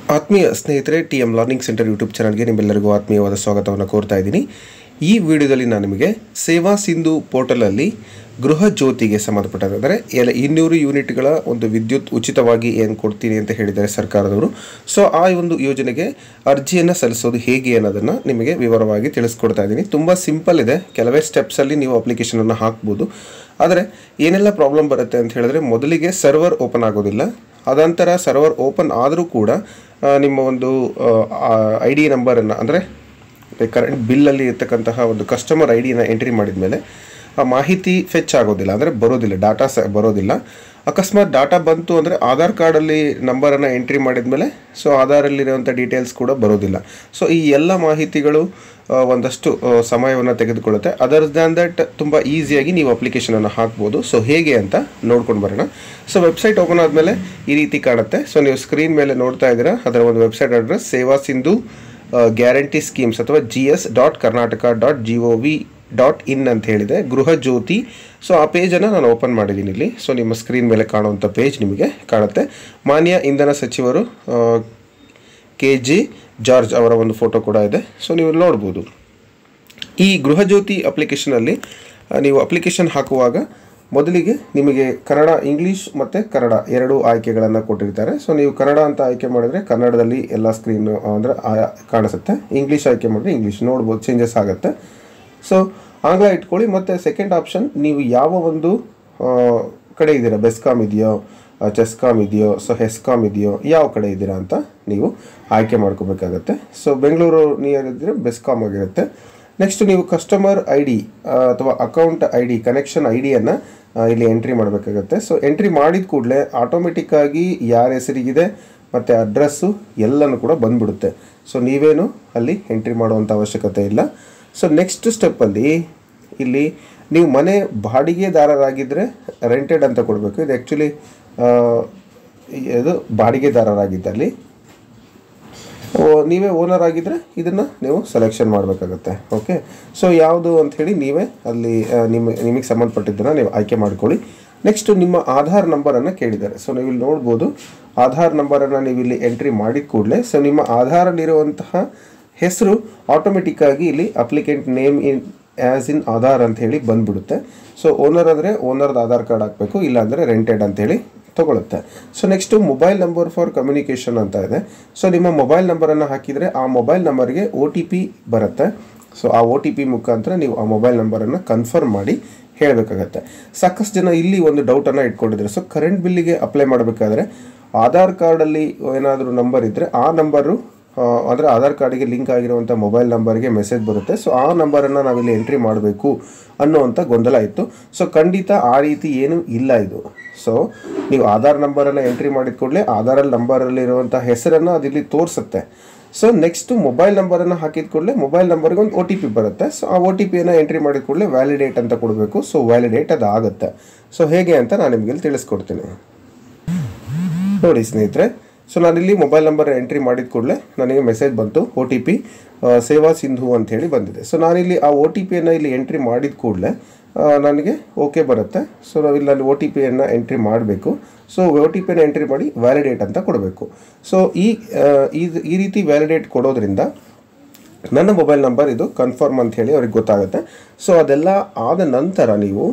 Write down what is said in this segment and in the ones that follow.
ಆತ್ಮೀಯ ಸ್ನೇಹಿತರೆ T M learning centre YouTube ಚಾನಲ್ಗೆ ನಿಮ್ಮೆಲ್ಲರಿಗೂ ಆತ್ಮೀಯವಾದ ಸ್ವಾಗತವನ್ನು ಕೋರ್ತಾ ಇದ್ದೀನಿ ಈ ವಿಡಿಯೋದಲ್ಲಿ ನಾನು ನಿಮಗೆ ಸೇವಾ ಸಿಂಧು ಪೋರ್ಟಲಲ್ಲಿ ಗೃಹ ಜ್ಯೋತಿಗೆ ಸಂಬಂಧಪಟ್ಟಂತೆ ಅಂದರೆ ಎಲ್ಲ ಇನ್ನೂರು ಯೂನಿಟ್ಗಳ ಒಂದು ವಿದ್ಯುತ್ ಉಚಿತವಾಗಿ ಏನು ಕೊಡ್ತೀನಿ ಅಂತ ಹೇಳಿದ್ದಾರೆ ಸರ್ಕಾರದವರು ಸೊ ಆ ಒಂದು ಯೋಜನೆಗೆ ಅರ್ಜಿಯನ್ನು ಸಲ್ಲಿಸೋದು ಹೇಗೆ ಅನ್ನೋದನ್ನು ನಿಮಗೆ ವಿವರವಾಗಿ ತಿಳಿಸ್ಕೊಡ್ತಾ ಇದ್ದೀನಿ ತುಂಬ ಸಿಂಪಲ್ ಇದೆ ಕೆಲವೇ ಸ್ಟೆಪ್ಸಲ್ಲಿ ನೀವು ಅಪ್ಲಿಕೇಶನನ್ನು ಹಾಕ್ಬೋದು ಆದರೆ ಏನೆಲ್ಲ ಪ್ರಾಬ್ಲಮ್ ಬರುತ್ತೆ ಅಂತ ಹೇಳಿದ್ರೆ ಮೊದಲಿಗೆ ಸರ್ವರ್ ಓಪನ್ ಆಗೋದಿಲ್ಲ ಅದಂತರ ಸರ್ವರ್ ಓಪನ್ ಆದರೂ ಕೂಡ ಆ, ನಿಮ್ಮ ಒಂದು ಐ ಡಿ ನಂಬರನ್ನು ಅಂದರೆ ಕರೆಂಟ್ ಬಿಲ್ಲಲ್ಲಿ ಇರ್ತಕ್ಕಂತಹ ಒಂದು ಕಸ್ಟಮರ್ ಐ ಡಿನ ಎಂಟ್ರಿ ಮಾಡಿದ ಮೇಲೆ ಆ ಮಾಹಿತಿ ಫೆಚ್ ಆಗೋದಿಲ್ಲ ಅಂದರೆ ಬರೋದಿಲ್ಲ ಡಾಟಾ ಸ ಬರೋದಿಲ್ಲ ಅಕಸ್ಮಾತ್ ಡಾಟಾ ಬಂತು ಅಂದರೆ ಆಧಾರ್ ಕಾರ್ಡಲ್ಲಿ ನಂಬರನ್ನು ಎಂಟ್ರಿ ಮಾಡಿದ ಮೇಲೆ ಸೊ ಆಧಾರಲ್ಲಿರುವಂಥ ಡೀಟೇಲ್ಸ್ ಕೂಡ ಬರೋದಿಲ್ಲ ಸೊ ಈ ಎಲ್ಲ ಮಾಹಿತಿಗಳು ಆ, ಒಂದಷ್ಟು ಸಮಯವನ್ನು ತೆಗೆದುಕೊಳ್ಳುತ್ತೆ ಅದರ್ ದ್ಯಾನ್ ದಟ್ ತುಂಬ ಈಸಿಯಾಗಿ ನೀವು ಅಪ್ಲಿಕೇಶನನ್ನು ಹಾಕ್ಬೋದು ಸೊ ಹೇಗೆ ಅಂತ ನೋಡ್ಕೊಂಡು ಬರೋಣ ಸೊ ವೆಬ್ಸೈಟ್ ಓಪನ್ ಆದಮೇಲೆ ಈ ರೀತಿ ಕಾಣುತ್ತೆ ಸೊ ನೀವು ಸ್ಕ್ರೀನ್ ಮೇಲೆ ನೋಡ್ತಾ ಇದ್ದೀರಾ ಅದರ ಒಂದು website address Seva Sindhu guarantee schemes ಅಥವಾ G S dot Karnataka dot G O V dot in ಅಂತ ಹೇಳಿದೆ ಗೃಹ ಜ್ಯೋತಿ ಸೊ ಆ ಪೇಜನ್ನು ನಾನು ಓಪನ್ ಮಾಡಿದ್ದೀನಿ ಇಲ್ಲಿ ಸೊ ನಿಮ್ಮ ಸ್ಕ್ರೀನ್ ಮೇಲೆ ಕಾಣುವಂಥ ಪೇಜ್ ನಿಮಗೆ ಕಾಣುತ್ತೆ ಮಾನ್ಯ ಇಂಧನ ಸಚಿವರು ಕೆ ಜಿ ಜಾರ್ಜ್ ಅವರ ಒಂದು ಫೋಟೋ ಕೂಡ ಇದೆ ಸೊ ನೀವು ನೋಡ್ಬೋದು ಈ ಗೃಹಜ್ಯೋತಿ ಅಪ್ಲಿಕೇಶನಲ್ಲಿ ಆ, ನೀವು ಅಪ್ಲಿಕೇಶನ್ ಹಾಕುವಾಗ ಮೊದಲಿಗೆ ನಿಮಗೆ ಕನ್ನಡ ಇಂಗ್ಲೀಷ್ ಮತ್ತು ಕನ್ನಡ ಎರಡು ಆಯ್ಕೆಗಳನ್ನು ಕೊಟ್ಟಿರ್ತಾರೆ ಸೊ ನೀವು ಕನ್ನಡ ಅಂತ ಆಯ್ಕೆ ಮಾಡಿದರೆ ಕನ್ನಡದಲ್ಲಿ ಎಲ್ಲ ಸ್ಕ್ರೀನ್ ಅಂದರೆ ಕಾಣಿಸುತ್ತೆ ಇಂಗ್ಲೀಷ್ ಆಯ್ಕೆ ಮಾಡಿದ್ರೆ ಇಂಗ್ಲೀಷ್ ನೋಡ್ಬೋದು ಚೇಂಜಸ್ ಆಗುತ್ತೆ ಸೊ ಆಂಗ್ಲ ಇಟ್ಕೊಳ್ಳಿ ಮತ್ತು ಸೆಕೆಂಡ್ ಆಪ್ಷನ್ ನೀವು ಯಾವ ಒಂದು ಆ, ಕಡೆ ಇದ್ದೀರಾ ಬೆಸ್ಕಾಮ್ ಇದೆಯೋ ಆ, ಚೆಸ್ಕಾಮ್ ಇದೆಯೋ ಸೊ ಹೆಸ್ಕಾಮ್ ಇದೆಯೋ ಯಾವ ಕಡೆ ಇದ್ದೀರಾ ಅಂತ ನೀವು ಆಯ್ಕೆ ಮಾಡ್ಕೋಬೇಕಾಗತ್ತೆ ಸೊ ಬೆಂಗಳೂರು ನಿಯರ್ ಇದ್ದರೆ ಬೆಸ್ಕಾಮ್ ಆಗಿರುತ್ತೆ ನೆಕ್ಸ್ಟ್ ನೀವು ಕಸ್ಟಮರ್ ಐ ಡಿ ಅಥವಾ account I D connection I ಡಿಯನ್ನು ಇಲ್ಲಿ ಎಂಟ್ರಿ ಮಾಡಬೇಕಾಗತ್ತೆ ಸೊ ಎಂಟ್ರಿ ಮಾಡಿದ ಕೂಡಲೇ ಆಟೋಮೆಟಿಕ್ಕಾಗಿ ಯಾರ ಹೆಸರಿಗಿದೆ ಮತ್ತು ಅಡ್ರೆಸ್ಸು ಎಲ್ಲನೂ ಕೂಡ ಬಂದ್ಬಿಡುತ್ತೆ ಸೊ ನೀವೇನು ಅಲ್ಲಿ ಎಂಟ್ರಿ ಮಾಡುವಂಥ ಅವಶ್ಯಕತೆ ಇಲ್ಲ ಸೊ ನೆಕ್ಸ್ಟ್ ಸ್ಟೆಪ್ಪಲ್ಲಿ ಇಲ್ಲಿ ನೀವು ಮನೆ ಬಾಡಿಗೆದಾರರಾಗಿದ್ದರೆ ರೆಂಟೆಡ್ ಅಂತ ಕೊಡಬೇಕು ಇದು ಆ್ಯಕ್ಚುಲಿ ಇದು ಬಾಡಿಗೆದಾರರಾಗಿದ್ದಲ್ಲಿ ಓ, ನೀವೇ ಓನರ್ ಆಗಿದ್ದರೆ ಇದನ್ನು ನೀವು ಸೆಲೆಕ್ಷನ್ ಮಾಡಬೇಕಾಗತ್ತೆ ಓಕೆ ಸೊ ಯಾವುದು ಅಂಥೇಳಿ ನೀವೇ ಅಲ್ಲಿ ಆ, ನಿಮ್ಮ ನಿಮಗೆ ಸಂಬಂಧಪಟ್ಟಿದ್ದನ್ನು ನೀವು ಆಯ್ಕೆ ಮಾಡ್ಕೊಳ್ಳಿ ನೆಕ್ಸ್ಟ್ ನಿಮ್ಮ ಆಧಾರ್ ನಂಬರನ್ನು ಕೇಳಿದ್ದಾರೆ ಸೊ ನೀವು ಇಲ್ಲಿ ನೋಡ್ಬೋದು ಆಧಾರ್ ನಂಬರನ್ನು ನೀವು ಇಲ್ಲಿ ಎಂಟ್ರಿ ಮಾಡಿದ ಕೂಡಲೇ ಸೊ ನಿಮ್ಮ ಆಧಾರಲ್ಲಿರುವಂತಹ ಹೆಸರು ಆಟೋಮೆಟಿಕ್ಕಾಗಿ ಇಲ್ಲಿ applicant name in as in Aadhaar ಅಂತ ಹೇಳಿ ಬಂದ್ಬಿಡುತ್ತೆ ಸೊ ಓನರ್ ಅಂದರೆ ಓನರ್ದು ಆಧಾರ್ ಕಾರ್ಡ್ ಹಾಕಬೇಕು ಇಲ್ಲಾಂದರೆ ರೆಂಟೆಡ್ ಅಂತೇಳಿ ತಗೊಳುತ್ತೆ so next mobile number for communication ಅಂತ ಇದೆ ಸೊ ನಿಮ್ಮ ಮೊಬೈಲ್ ನಂಬರನ್ನು ಹಾಕಿದರೆ ಆ ಮೊಬೈಲ್ ನಂಬರ್ಗೆ ಒ ಟಿ ಪಿ ಬರುತ್ತೆ ಸೊ ಆ ಒ ಟಿ ಪಿ ಮುಖಾಂತರ ನೀವು ಆ ಮೊಬೈಲ್ ನಂಬರನ್ನು ಕನ್ಫರ್ಮ್ ಮಾಡಿ ಹೇಳಬೇಕಾಗತ್ತೆ ಸಾಕಷ್ಟು ಜನ ಇಲ್ಲಿ ಒಂದು ಡೌಟನ್ನು ಇಟ್ಕೊಂಡಿದ್ದಾರೆ ಸೊ ಕರೆಂಟ್ ಬಿಲ್ಲಿಗೆ ಅಪ್ಲೈ ಮಾಡಬೇಕಾದ್ರೆ ಆಧಾರ್ ಕಾರ್ಡಲ್ಲಿ ಏನಾದರೂ ನಂಬರ್ ಇದ್ದರೆ ಆ ನಂಬರು ಅಂದರೆ ಆಧಾರ್ ಕಾರ್ಡಿಗೆ ಲಿಂಕ್ ಆಗಿರುವಂಥ ಮೊಬೈಲ್ ನಂಬರ್ಗೆ ಮೆಸೇಜ್ ಬರುತ್ತೆ ಸೊ ಆ ನಂಬರನ್ನು ನಾವಿಲ್ಲಿ ಎಂಟ್ರಿ ಮಾಡಬೇಕು ಅನ್ನುವಂಥ ಗೊಂದಲ ಇತ್ತು ಸೊ ಖಂಡಿತ ಆ ರೀತಿ ಏನೂ ಇಲ್ಲ ಇದು ಸೊ ನೀವು ಆಧಾರ್ ನಂಬರನ್ನು ಎಂಟ್ರಿ ಮಾಡಿದ ಕೂಡಲೇ ಆಧಾರಲ್ಲಿ ನಂಬರಲ್ಲಿರುವಂಥ ಹೆಸರನ್ನು ಅದಿಲ್ಲಿ ತೋರಿಸುತ್ತೆ ಸೊ ನೆಕ್ಸ್ಟ್ ಮೊಬೈಲ್ ನಂಬರನ್ನು ಹಾಕಿದ ಕೂಡಲೇ ಮೊಬೈಲ್ ನಂಬರ್ಗೆ ಒಂದು ಒ ಟಿ ಪಿ ಬರುತ್ತೆ ಸೊ ಆ ಒ ಟಿ ಪಿಯನ್ನು ಎಂಟ್ರಿ ಮಾಡಿದ ಕೂಡಲೇ ವ್ಯಾಲಿಡೇಟ್ ಅಂತ ಕೊಡಬೇಕು ಸೊ ವ್ಯಾಲಿಡೇಟ್ ಅದು ಆಗುತ್ತೆ ಸೊ ಹೇಗೆ ಅಂತ ನಾನು ನಿಮಗೆ ಇಲ್ಲಿ ತಿಳಿಸ್ಕೊಡ್ತೀನಿ ನೋಡಿ ಸ್ನೇಹಿತರೆ ಸೊ ನಾನಿಲ್ಲಿ ಮೊಬೈಲ್ ನಂಬರ್ ಎಂಟ್ರಿ ಮಾಡಿದ ಕೂಡಲೇ ನನಗೆ ಮೆಸೇಜ್ ಬಂತು ಒ ಟಿ ಪಿ ಸೇವಾ ಸಿಂಧು ಅಂತ ಹೇಳಿ ಬಂದಿದೆ ಸೊ ನಾನಿಲ್ಲಿ ಆ ಒ ಟಿ ಪಿಯನ್ನು ಇಲ್ಲಿ ಎಂಟ್ರಿ ಮಾಡಿದ ಕೂಡಲೇ ನನಗೆ ಓಕೆ ಬರುತ್ತೆ ಸೊ ನಾವಿಲ್ಲಿ ಅಲ್ಲಿ ಒ ಟಿ ಪಿಯನ್ನು ಎಂಟ್ರಿ ಮಾಡಬೇಕು ಸೊ ಒ ಟಿ ಪಿಯನ್ನು ಎಂಟ್ರಿ ಮಾಡಿ ವ್ಯಾಲಿಡೇಟ್ ಅಂತ ಕೊಡಬೇಕು ಸೊ ಈ ಆ, ಈ- ಈ ರೀತಿ ವ್ಯಾಲಿಡೇಟ್ ಕೊಡೋದ್ರಿಂದ ನನ್ನ ಮೊಬೈಲ್ ನಂಬರ್ ಇದು ಕನ್ಫರ್ಮ್ ಅಂತ ಹೇಳಿ ಅವ್ರಿಗೆ ಗೊತ್ತಾಗುತ್ತೆ ಸೊ ಅದೆಲ್ಲ ಆದ ನಂತರ ನೀವು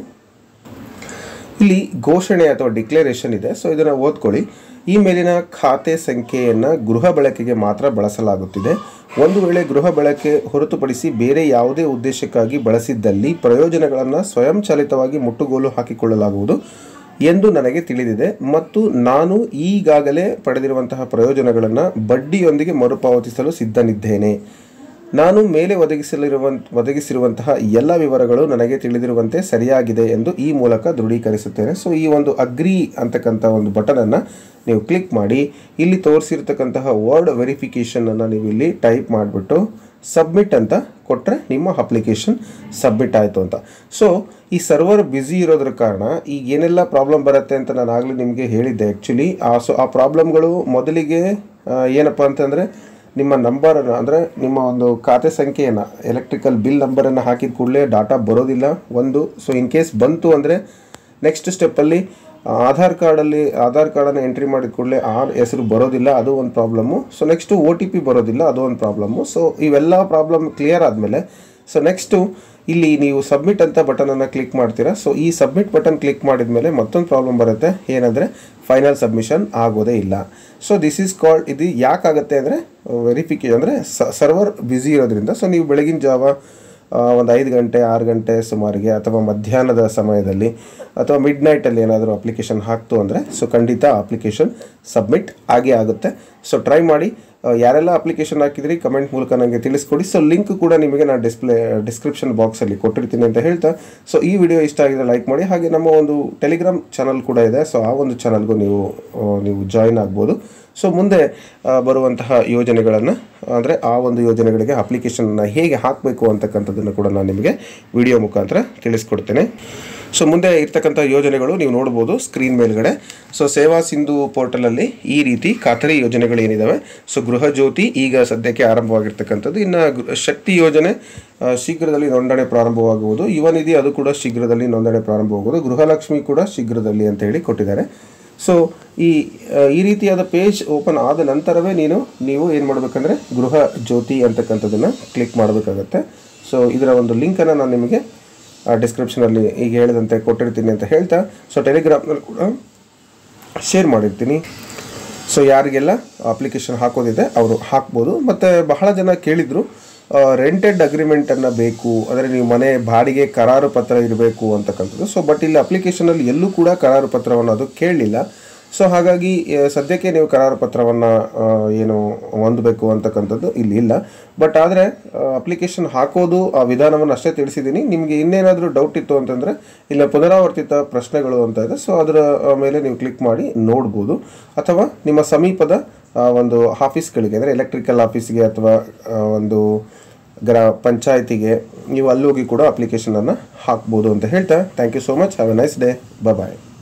ಇಲ್ಲಿ ಘೋಷಣೆ ಅಥವಾ ಡಿಕ್ಲರೇಷನ್ ಇದೆ ಸೊ ಇದನ್ನು ಓದ್ಕೊಳ್ಳಿ ಈ ಮೇಲಿನ ಖಾತೆ ಸಂಖ್ಯೆಯನ್ನು ಗೃಹ ಬಳಕೆಗೆ ಮಾತ್ರ ಬಳಸಲಾಗುತ್ತಿದೆ ಒಂದು ವೇಳೆ ಗೃಹ ಬಳಕೆ ಹೊರತುಪಡಿಸಿ ಬೇರೆ ಯಾವುದೇ ಉದ್ದೇಶಕ್ಕಾಗಿ ಬಳಸಿದ್ದಲ್ಲಿ ಪ್ರಯೋಜನಗಳನ್ನು ಸ್ವಯಂಚಾಲಿತವಾಗಿ ಮುಟ್ಟುಗೋಲು ಹಾಕಿಕೊಳ್ಳಲಾಗುವುದು ಎಂದು ನನಗೆ ತಿಳಿದಿದೆ ಮತ್ತು ನಾನು ಈಗಾಗಲೇ ಪಡೆದಿರುವಂತಹ ಪ್ರಯೋಜನಗಳನ್ನು ಬಡ್ಡಿಯೊಂದಿಗೆ ಮರುಪಾವತಿಸಲು ಸಿದ್ಧನಿದ್ದೇನೆ ನಾನು ಮೇಲೆ ಒದಗಿಸಲಿರುವ ಒದಗಿಸಿರುವಂತಹ ಎಲ್ಲ ವಿವರಗಳು ನನಗೆ ತಿಳಿದಿರುವಂತೆ ಸರಿಯಾಗಿದೆ ಎಂದು ಈ ಮೂಲಕ ದೃಢೀಕರಿಸುತ್ತೇನೆ ಸೊ ಈ ಒಂದು ಅಗ್ರಿ ಅಂತಕ್ಕಂಥ ಒಂದು ಬಟನನ್ನು ನೀವು ಕ್ಲಿಕ್ ಮಾಡಿ ಇಲ್ಲಿ ತೋರಿಸಿರ್ತಕ್ಕಂತಹ ವರ್ಡ್ ವೆರಿಫಿಕೇಷನನ್ನು ನೀವು ಇಲ್ಲಿ ಟೈಪ್ ಮಾಡಿಬಿಟ್ಟು ಸಬ್ಮಿಟ್ ಅಂತ ಕೊಟ್ಟರೆ ನಿಮ್ಮ ಅಪ್ಲಿಕೇಶನ್ ಸಬ್ಮಿಟ್ ಆಯಿತು ಅಂತ ಸೊ ಈ ಸರ್ವರ್ ಬ್ಯುಸಿ ಇರೋದ್ರ ಕಾರಣ ಈಗ ಏನೆಲ್ಲ ಪ್ರಾಬ್ಲಮ್ ಬರುತ್ತೆ ಅಂತ ನಾನು ಆಗಲೇ ನಿಮಗೆ ಹೇಳಿದ್ದೆ ಆ್ಯಕ್ಚುಲಿ ಆ ಸೊ ಆ ಪ್ರಾಬ್ಲಮ್ಗಳು ಮೊದಲಿಗೆ ಆ, ಏನಪ್ಪ ಅಂತಂದರೆ ನಿಮ್ಮ ನಂಬರನ್ನು ಅಂದರೆ ನಿಮ್ಮ ಒಂದು ಖಾತೆ ಸಂಖ್ಯೆಯನ್ನು ಎಲೆಕ್ಟ್ರಿಕಲ್ ಬಿಲ್ ನಂಬರನ್ನು ಹಾಕಿದ ಕೂಡಲೇ ಡಾಟಾ ಬರೋದಿಲ್ಲ ಒಂದು ಸೊ ಇನ್ ಕೇಸ್ ಬಂತು ಅಂದರೆ ನೆಕ್ಸ್ಟ್ ಸ್ಟೆಪ್ಪಲ್ಲಿ ಆಧಾರ್ ಕಾರ್ಡಲ್ಲಿ ಆಧಾರ್ ಕಾರ್ಡನ್ನು ಎಂಟ್ರಿ ಮಾಡಿದ ಕೂಡಲೇ ಆ ಹೆಸರು ಬರೋದಿಲ್ಲ ಅದು ಒಂದು problem so next O T P ಬರೋದಿಲ್ಲ ಅದು ಒಂದು ಪ್ರಾಬ್ಲಮ್ಮು ಸೊ ಇವೆಲ್ಲ ಪ್ರಾಬ್ಲಮ್ ಕ್ಲಿಯರ್ ಆದಮೇಲೆ ಸೊ ನೆಕ್ಸ್ಟು ಇಲ್ಲಿ ನೀವು ಸಬ್ಮಿಟ್ ಅಂತ ಬಟನನ್ನು ಕ್ಲಿಕ್ ಮಾಡ್ತೀರಾ ಸೊ ಈ ಸಬ್ಮಿಟ್ ಬಟನ್ ಕ್ಲಿಕ್ ಮಾಡಿದ ಮೇಲೆ ಮತ್ತೊಂದು ಪ್ರಾಬ್ಲಮ್ ಬರುತ್ತೆ ಏನಂದರೆ ಫೈನಲ್ ಸಬ್ಮಿಷನ್ ಆಗೋದೇ ಇಲ್ಲ ಸೊ ದಿಸ್ ಈಸ್ ಕಾಲ್ಡ್ ಇದು ಯಾಕಾಗುತ್ತೆ ಅಂದರೆ ವೆರಿಫಿಕೇಶನ್ ಅಂದರೆ ಸರ್ವರ್ ಬ್ಯುಸಿ ಇರೋದ್ರಿಂದ ಸೊ ನೀವು ಬೆಳಗಿನ ಜಾವ ಒಂದು ಐದು ಗಂಟೆ ಆರು ಗಂಟೆ ಸುಮಾರಿಗೆ ಅಥವಾ ಮಧ್ಯಾಹ್ನದ ಸಮಯದಲ್ಲಿ ಅಥವಾ ಮಿಡ್ ನೈಟಲ್ಲಿ ಏನಾದರೂ ಅಪ್ಲಿಕೇಶನ್ ಹಾಕ್ತು ಅಂದರೆ ಸೊ ಖಂಡಿತ ಅಪ್ಲಿಕೇಶನ್ ಸಬ್ಮಿಟ್ ಆಗೇ ಆಗುತ್ತೆ ಸೊ ಟ್ರೈ ಮಾಡಿ ಆ, ಯಾರೆಲ್ಲ ಅಪ್ಲಿಕೇಶನ್ ಹಾಕಿದ್ರಿ ಕಮೆಂಟ್ ಮೂಲಕ ನನಗೆ ತಿಳಿಸ್ಕೊಡಿ ಸೊ ಲಿಂಕ್ ಕೂಡ ನಿಮಗೆ ನಾನು ಡಿಸ್ಪ್ಲೇ ಡಿಸ್ಕ್ರಿಪ್ಷನ್ ಬಾಕ್ಸಲ್ಲಿ ಕೊಟ್ಟಿರ್ತೀನಿ ಅಂತ ಹೇಳ್ತಾ ಸೊ ಈ ವಿಡಿಯೋ ಇಷ್ಟ ಆಗಿದ್ರೆ ಲೈಕ್ ಮಾಡಿ ಹಾಗೆ ನಮ್ಮ ಒಂದು ಟೆಲಿಗ್ರಾಮ್ ಚಾನಲ್ ಕೂಡ ಇದೆ ಸೊ ಆ ಒಂದು ಚಾನಲ್ಗೂ ನೀವು ಆ, ನೀವು ಜಾಯಿನ್ ಆಗ್ಬೋದು ಸೊ ಮುಂದೆ ಆ, ಬರುವಂತಹ ಯೋಜನೆಗಳನ್ನು ಅಂದರೆ ಆ ಒಂದು ಯೋಜನೆಗಳಿಗೆ ಅಪ್ಲಿಕೇಶನ್ನ ಹೇಗೆ ಹಾಕಬೇಕು ಅಂತಕ್ಕಂಥದ್ದನ್ನು ಕೂಡ ನಾನು ನಿಮಗೆ ವಿಡಿಯೋ ಮುಖಾಂತರ ತಿಳಿಸ್ಕೊಡ್ತೇನೆ ಸೊ ಮುಂದೆ ಇರ್ತಕ್ಕಂಥ ಯೋಜನೆಗಳು ನೀವು ನೋಡ್ಬೋದು ಸ್ಕ್ರೀನ್ ಮೇಲ್ಗಡೆ ಸೊ ಸೇವಾ ಸಿಂಧು ಪೋರ್ಟಲಲ್ಲಿ ಈ ರೀತಿ ಖಾತರಿ ಯೋಜನೆಗಳು ಏನಿದ್ದಾವೆ ಸೊ ಗೃಹ ಜ್ಯೋತಿ ಈಗ ಸದ್ಯಕ್ಕೆ ಆರಂಭವಾಗಿರ್ತಕ್ಕಂಥದ್ದು ಇನ್ನು ಗೃ- ಶಕ್ತಿ ಯೋಜನೆ ಆ, ಶೀಘ್ರದಲ್ಲಿ ನೋಂದಣಿ ಪ್ರಾರಂಭವಾಗುವುದು ಯುವ ನಿಧಿ ಅದು ಕೂಡ ಶೀಘ್ರದಲ್ಲಿ ನೋಂದಣಿ ಪ್ರಾರಂಭವಾಗುವುದು ಗೃಹಲಕ್ಷ್ಮಿ ಕೂಡ ಶೀಘ್ರದಲ್ಲಿ ಅಂತ ಹೇಳಿ ಕೊಟ್ಟಿದ್ದಾರೆ ಸೊ ಈ ಆ, ಈ ರೀತಿಯಾದ ಪೇಜ್ ಓಪನ್ ಆದ ನಂತರವೇ ನೀನು ನೀವು ಏನು ಮಾಡಬೇಕಂದ್ರೆ ಗೃಹ ಜ್ಯೋತಿ ಅಂತಕ್ಕಂಥದ್ದನ್ನು ಕ್ಲಿಕ್ ಮಾಡಬೇಕಾಗತ್ತೆ ಸೊ ಇದರ ಒಂದು ಲಿಂಕನ್ನು ನಾನು ನಿಮಗೆ ಡಿಸ್ಕ್ರಿಪ್ಷನಲ್ಲಿ ಈಗ ಹೇಳಿದಂತೆ ಕೊಟ್ಟಿರ್ತೀನಿ ಅಂತ ಹೇಳ್ತಾ ಸೊ ಟೆಲಿಗ್ರಾಮ್ನಲ್ಲಿ ಕೂಡ ಶೇರ್ ಮಾಡಿರ್ತೀನಿ ಸೊ ಯಾರಿಗೆಲ್ಲ ಅಪ್ಲಿಕೇಶನ್ ಹಾಕೋದಿದೆ ಅವರು ಹಾಕ್ಬೋದು ಮತ್ತು ಬಹಳ ಜನ ಕೇಳಿದರು ರೆಂಟೆಡ್ ಅಗ್ರಿಮೆಂಟನ್ನು ಬೇಕು ಅಂದರೆ ನೀವು ಮನೆ ಬಾಡಿಗೆ ಕರಾರು ಪತ್ರ ಇರಬೇಕು ಅಂತಕ್ಕಂಥದ್ದು ಸೊ ಬಟ್ ಇಲ್ಲಿ ಅಪ್ಲಿಕೇಶನಲ್ಲಿ ಎಲ್ಲೂ ಕೂಡ ಕರಾರು ಪತ್ರವನ್ನು ಅದು ಕೇಳಲಿಲ್ಲ ಸೊ ಹಾಗಾಗಿ ಆ, ಸದ್ಯಕ್ಕೆ ನೀವು ಕರಾರು ಪತ್ರವನ್ನು ಏನು ಹೊಂದಬೇಕು ಅಂತಕ್ಕಂಥದ್ದು ಇಲ್ಲಿ ಇಲ್ಲ ಬಟ್ ಆದರೆ ಅಪ್ಲಿಕೇಶನ್ ಹಾಕೋದು ಆ ವಿಧಾನವನ್ನು ಅಷ್ಟೇ ತಿಳಿಸಿದ್ದೀನಿ ನಿಮಗೆ ಇನ್ನೇನಾದರೂ ಡೌಟ್ ಇತ್ತು ಅಂತಂದರೆ ಇಲ್ಲ ಪುನರಾವರ್ತಿತ ಪ್ರಶ್ನೆಗಳು ಅಂತ ಇದೆ ಸೊ ಅದರ ಆ, ಮೇಲೆ ನೀವು ಕ್ಲಿಕ್ ಮಾಡಿ ನೋಡ್ಬೋದು ಅಥವಾ ನಿಮ್ಮ ಸಮೀಪದ ಆ, ಒಂದು ಆಫೀಸ್ಗಳಿಗೆ ಅಂದರೆ ಎಲೆಕ್ಟ್ರಿಕಲ್ ಆಫೀಸ್ಗೆ ಅಥವಾ ಆ, ಒಂದು ಗ್ರಾ ಪಂಚಾಯತಿಗೆ ನೀವು ಅಲ್ಲೋಗಿ ಕೂಡ ಅಪ್ಲಿಕೇಶನನ್ನು ಹಾಕ್ಬೋದು ಅಂತ ಹೇಳ್ತಾ thank you so much have a nice day bye